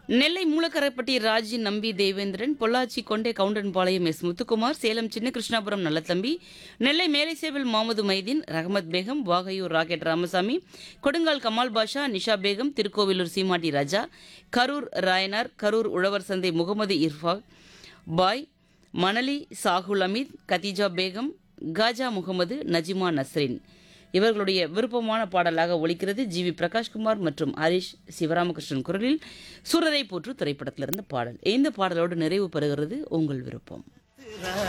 நெல்லை மூலக்கரைப்பட்டி ராஜி நம்பி தேவேந்திரன் பொள்ளாச்சி கொண்டே கவுண்டன்பாளையம் எஸ் முத்துக்குமார் சேலம் சின்ன கிருஷ்ணாபுரம் நல்லத்தம்பி நெல்லை மேலைசேவில் முகமது மைதீன் ரஹமத் பேகம் வாகையூர் ராக்கெட் ராமசாமி கொடுங்கால் கமால் பாஷா நிஷா பேகம் திருக்கோவிலூர் சீமாட்டி ராஜா கரூர் ராயனார் கரூர் உழவர் சந்தை முகமது இர்ஃபாக் பாய் மணலி சாகுல் அமீத் கதீஜா பேகம் காஜா முகமது நஜிமா நஸ்ரின் இவர்களுடைய விருப்பமான பாடலாக ஒலிக்கிறது ஜி வி பிரகாஷ்குமார் மற்றும் ஹரிஷ் சிவராமகிருஷ்ணன் குரலில் சூரரை போற்று திரைப்படத்திலிருந்து பாடல் இந்த பாடலோடு நிறைவு பெறுகிறது உங்கள் விருப்பம்